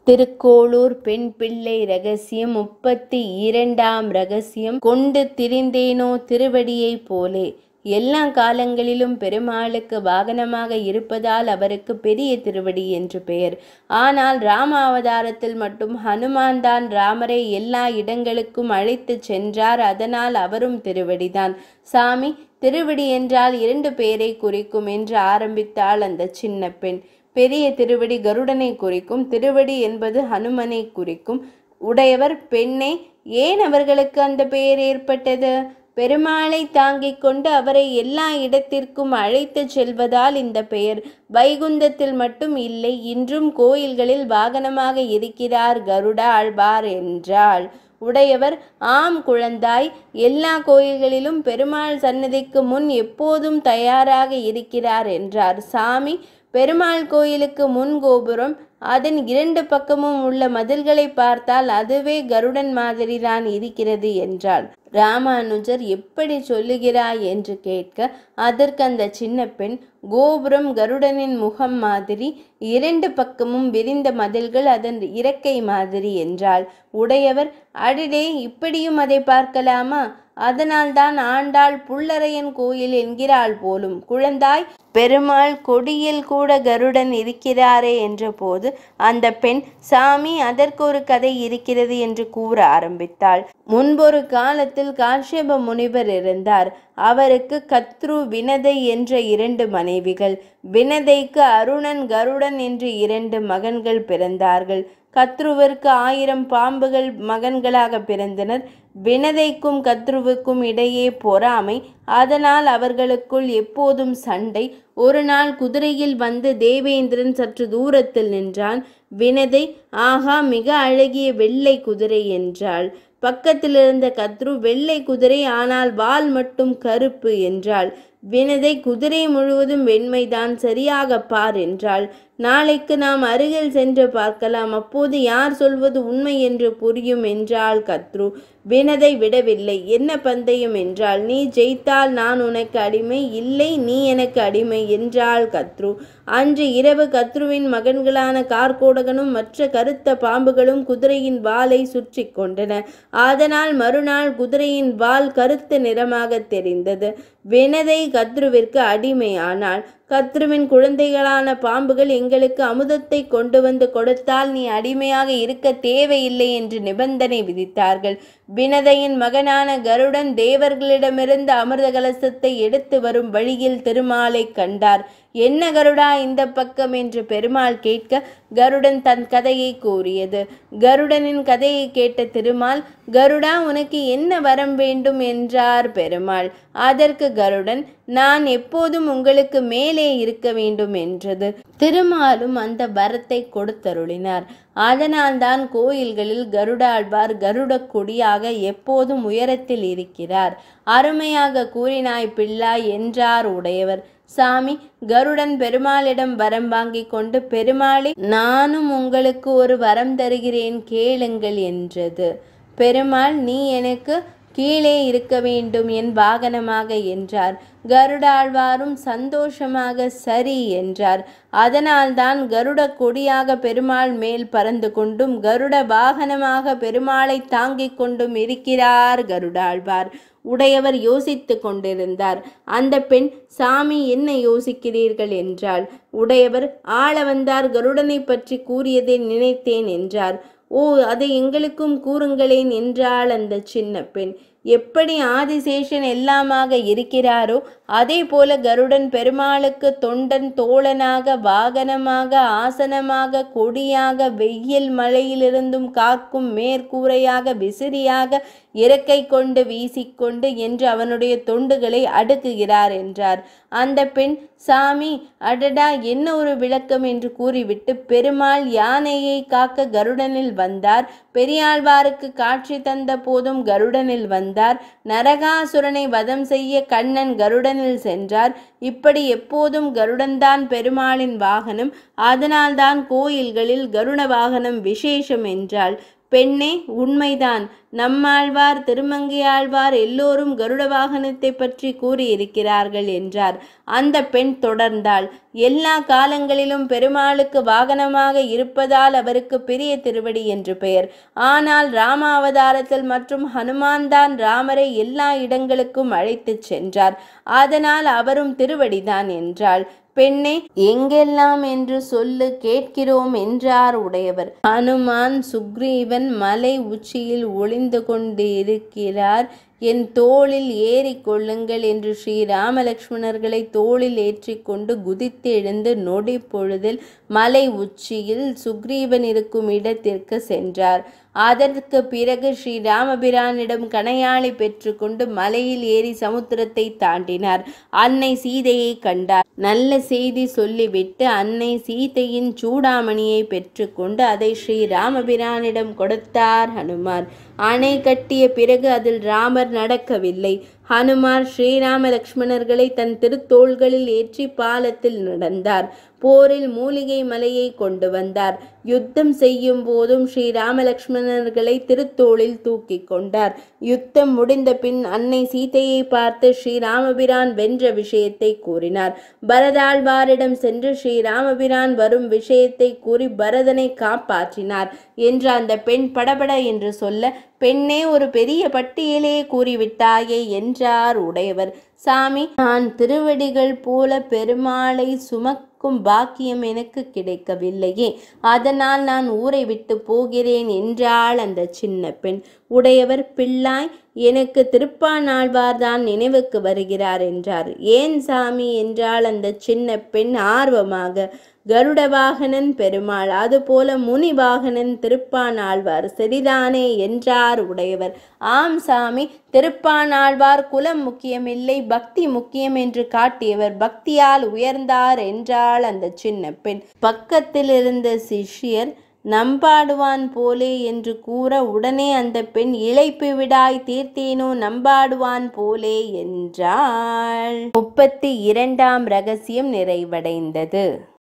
திருக்கோளூர் பெண் பிள்ளை ரகசியம் முப்பத்தி இரண்டாம் ரகசியம் கொண்டு திரிந்தேனோ திருவடியைப் போலே எல்லா காலங்களிலும் பெருமாளுக்கு வாகனமாக இருப்பதால் அவருக்கு பெரிய திருவடி என்று பெயர் ஆனால் ராம அவதாரத்தில் மட்டும் ஹனுமான் தான் ராமரை எல்லா இடங்களுக்கும் அழைத்து சென்றார் அதனால் அவரும் திருவடிதான் சாமி திருவடி என்றால் இரண்டு பேரை குறிக்கும் என்று ஆரம்பித்தாள் அந்த சின்ன பெண் பெரிய திருவடி கருடனை குறிக்கும் திருவடி என்பது ஹனுமனை குறிக்கும் உடையவர் பெண்ணே ஏன் அவர்களுக்கு அந்த பெயர் ஏற்பட்டது பெருமாளை தாங்கிக் கொண்டு அவரை எல்லா இடத்திற்கும் அழைத்துச் செல்வதால் இந்த பெயர் வைகுந்தத்தில் மட்டும் இல்லை இன்றும் கோயில்களில் வாகனமாக இருக்கிறார் கருட ஆழ்வார் என்றாள் உடையவர் ஆம் குழந்தாய் எல்லா கோயில்களிலும் பெருமாள் சன்னதிக்கு முன் எப்போதும் தயாராக இருக்கிறார் என்றார் சாமி பெருமாள் கோயிலுக்கு முன் கோபுரம் அதன் இரண்டு பக்கமும் உள்ள மதில்களை பார்த்தால் அதுவே கருடன் மாதிரிதான் இருக்கிறது என்றாள் ராமானுஜர் எப்படி சொல்லுகிறாய் என்று கேட்க அதற்கு அந்த சின்ன பெண் கோபுரம் கருடனின் முகம் மாதிரி இரண்டு பக்கமும் விரிந்த மதில்கள் அதன் இறக்கை மாதிரி என்றாள் உடையவர் அடிடே இப்படியும் அதை பார்க்கலாமா அதனால்தான் ஆண்டாள் புல்லரையன் கோயில் என்கிறாள் போலும் குழந்தாய் பெருமாள் கொடியில் கூட கருடன் இருக்கிறாரே என்றபோது அந்த பெண் சாமி அதற்கு ஒரு கதை இருக்கிறது என்று கூற ஆரம்பித்தாள் முன்பொரு காலத்தில் காஷ்யப முனிவர் இருந்தார் அவருக்கு கத்ரு வினதை என்ற இரண்டு மனைவிகள் வினதைக்கு அருணன் கருடன் என்று இரண்டு மகன்கள் பிறந்தார்கள் கத்ருவிற்கு ஆயிரம் பாம்புகள் மகன்களாக பிறந்தனர் வினதைக்கும் கத்ருவுக்கும் இடையே பொறாமை அதனால் அவர்களுக்குள் எப்போதும் சண்டை ஒரு நாள் குதிரையில் வந்து தேவேந்திரன் சற்று தூரத்தில் நின்றான் வினதை ஆகா மிக அழகிய வெள்ளை குதிரை என்றாள் பக்கத்தில் இருந்த கத்ரு வெள்ளை குதிரை ஆனால் வால் மட்டும் கருப்பு என்றாள் வினதை குதிரை முழுவதும் வெண்மைதான் சரியாக பார் என்றாள் நாளைக்கு நாம் அருகில் சென்று பார்க்கலாம் அப்போது யார் சொல்வது உண்மை என்று புரியும் என்றாள் கத்ரு வினதை விடவில்லை என்ன பந்தயம் என்றாள் நீ ஜெயித்தால் நான் உனக்கு அடிமை இல்லை நீ எனக்கு அடிமை என்றாள் கத்ரு அன்று இரவு கத்ருவின் மகன்களான கார்கோடகனும் மற்ற கருத்த பாம்புகளும் குதிரையின் வாலை சுற்றி கொண்டன அதனால் மறுநாள் குதிரையின் வால் கருத்த நிறமாக தெரிந்தது வினதை கத்ருவிற்கு அடிமையானாள் கத்ருவின் குழந்தைகளான பாம்புகள் எங்களுக்கு அமுதத்தை கொண்டு வந்து கொடுத்தால் நீ அடிமையாக இருக்க தேவையில்லை என்று நிபந்தனை விதித்தார்கள் வினதையின் மகனான கருடன் தேவர்களிடமிருந்து அமிர்த கலசத்தை எடுத்து வரும் வழியில் திருமாலை கண்டார் என்ன கருடா இந்த பக்கம் என்று பெருமாள் கேட்க கருடன் தன் கதையை கூறியது கருடனின் கதையை கேட்ட திருமால் கருடா உனக்கு என்ன வரம் வேண்டும் என்றார் பெருமாள் அதற்கு கருடன் நான் எப்போதும் உங்களுக்கு மேலே இருக்க வேண்டும் என்றது திருமாலும் அந்த வரத்தை கொடுத்தருளினார் அதனால்தான் கோயில்களில் கருடாழ்வார் கருட கொடியாக எப்போதும் உயரத்தில் இருக்கிறார் அருமையாக கூறினாய் பிள்ளாய் என்றார் உடையவர் சாமி கருடன் பெருமாளிடம் வரம் வாங்கி கொண்டு பெருமாளே நானும் உங்களுக்கு ஒரு வரம் தருகிறேன் கேளுங்கள் என்றது பெருமாள் நீ எனக்கு கீழே இருக்க வேண்டும் என் வாகனமாக என்றார் கருடாழ்வாரும் சந்தோஷமாக சரி என்றார் அதனால்தான் கருட கொடியாக பெருமாள் மேல் பறந்து கொண்டும் கருட வாகனமாக பெருமாளை தாங்கிக் கொண்டும் இருக்கிறார் கருடாழ்வார் உடையவர் யோசித்து கொண்டிருந்தார் அந்த பெண் சாமி என்ன யோசிக்கிறீர்கள் என்றாள் உடையவர் ஆள வந்தார் கருடனை பற்றி கூறியதை நினைத்தேன் என்றார் ஓ அதை எங்களுக்கும் கூறுங்களேன் என்றாள் அந்த சின்ன பெண் எப்படி ஆதிசேஷன் எல்லாமாக இருக்கிறாரோ அதே போல கருடன் பெருமாளுக்கு தொண்டன் தோழனாக வாகனமாக ஆசனமாக கொடியாக வெயில் மழையிலிருந்தும் காக்கும் மேற்கூரையாக விசிறியாக இறக்கை கொண்டு வீசிக்கொண்டு என்று அவனுடைய தொண்டுகளை அடுக்குகிறார் என்றார் அந்த பெண் சாமி அடடா என்ன ஒரு விளக்கம் என்று கூறிவிட்டு பெருமாள் யானையை காக்க கருடனில் வந்தார் பெரியாழ்வாருக்கு காட்சி தந்த போதும் கருடனில் வந்தார் நரகாசுரனை வதம் செய்ய கண்ணன் கருடனில் சென்றார் இப்படி எப்போதும் கருடன்தான் பெருமாளின் வாகனம் அதனால்தான் கோயில்களில் கருட வாகனம் விசேஷம் என்றாள் பெண்ணே உண்மைதான் நம்மாழ்வார் திருமங்கையாழ்வார் எல்லோரும் கருட வாகனத்தை பற்றி கூறியிருக்கிறார்கள் என்றார் அந்த பெண் தொடர்ந்தாள் எல்லா காலங்களிலும் பெருமாளுக்கு வாகனமாக இருப்பதால் அவருக்கு பெரிய திருவடி என்று பெயர் ஆனால் ராமாவதாரத்தில் மற்றும் ஹனுமான் தான் ராமரை எல்லா இடங்களுக்கும் அழைத்துச் சென்றார் அதனால் அவரும் திருவடிதான் என்றாள் பெண்ணே எங்கெல்லாம் என்று சொல்லு கேட்கிறோம் என்றார் உடையவர் ஹனுமான் சுக்ரீவன் மலை உச்சியில் ஒளிந்து கொண்டு இருக்கிறார் என் தோளில் ஏறி கொள்ளுங்கள் என்று ஸ்ரீ ராமலக்ஷ்மணர்களை தோளில் ஏற்றிக்கொண்டு குதித்து எழுந்து நொடி பொழுதில் மலை உச்சியில் சுக்ரீவன் இருக்கும் இடத்திற்கு சென்றார் அதற்கு பிறகு ஸ்ரீ ராமபிரானிடம் கணையாளி பெற்றுக்கொண்டு மலையில் ஏறி சமுத்திரத்தை தாண்டினார் அன்னை சீதையை கண்டார் நல்ல செய்தி சொல்லிவிட்டு அன்னை சீதையின் சூடாமணியை பெற்றுக்கொண்டு அதை ஸ்ரீ ராமபிரானிடம் கொடுத்தார் ஹனுமார் அணை கட்டிய பிறகு அதில் ராமர் நடக்கவில்லை ஹனுமார் ஸ்ரீராம லக்ஷ்மணர்களை தன் திருத்தோள்களில் ஏற்றி பாலத்தில் நடந்தார் போரில் மூலிகை மலையை கொண்டு வந்தார் யுத்தம் செய்யும் போதும் ஸ்ரீராம லக்ஷ்மணர்களை திருத்தோளில் தூக்கி கொண்டார் யுத்தம் முடிந்த பின் அன்னை சீதையை பார்த்து ஸ்ரீராமபிரான் வென்ற விஷயத்தை கூறினார் பரதாழ்வாரிடம் சென்று ஸ்ரீராமபிரான் வரும் விஷயத்தை கூறி பரதனை காப்பாற்றினார் என்று அந்த பெண் படபட என்று சொல்ல பெண்ணே ஒரு பெரிய பட்டியலே கூறிவிட்டாயே என்றார் உடையவர் சாமி நான் திருவடிகள் போல பெருமாளை சுமக்கும் பாக்கியம் எனக்கு கிடைக்கவில்லையே அதனால் நான் ஊரை விட்டு போகிறேன் என்றாள் அந்த சின்ன பெண் உடையவர் பிள்ளாய் எனக்கு திருப்பானாழ்வார் தான் நினைவுக்கு வருகிறார் என்றார் ஏன் சாமி என்றாள் அந்த சின்ன பெண் ஆர்வமாக கருடவாகனன் பெருமாள் அதுபோல முனிவாகனன் திருப்பானாழ்வார் சரிதானே என்றார் உடையவர் ஆம் சாமி திருப்பானாழ்வார் குலம் முக்கியமில்லை பக்தி முக்கியம் என்று காட்டியவர் பக்தியால் உயர்ந்தார் என்றாள் அந்த சின்ன பெண் பக்கத்தில் இருந்த சிஷ்யர் நம்பாடுவான் போலே என்று கூற உடனே அந்த பெண் இழைப்பு விடாய் தீர்த்தேனோ நம்பாடுவான் போலே என்றாள் முப்பத்தி இரண்டாம் ரகசியம் நிறைவடைந்தது